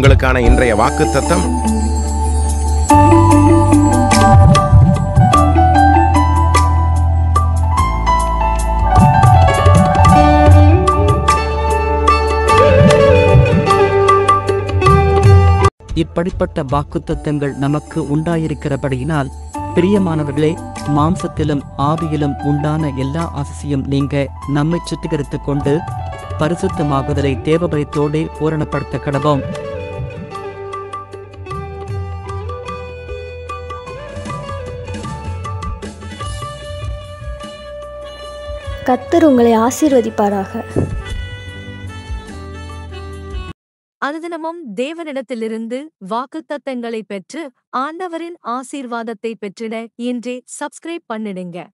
உங்களுக்கான இன்றைய வாக்குத்தத்தம் இப்படிப்பட்ட வாக்குத்தத்தங்கள் நமக்கு உண்டாயிருக்கிறபடியினால் பிரியமானவர்களே மாம்சத்திலும் ஆவியிலும் உண்டான எல்லா ஆசையும் நீங்க நம்மை சுத்திகரித்துக் கொண்டு பரிசுத்தமாகுதலை தேவபயத்தோடே பூரணப்படுத்த கடவோம் கர்த்தர் உங்களை ஆசீர்வதிப்பாராக அனுதினமும் தேவனிடத்திலிருந்து வாக்குத்தத்தங்களை பெற்று ஆண்டவரின் ஆசீர்வாதத்தை பெற்றிட இன்றே சப்ஸ்கிரைப் பண்ணிடுங்க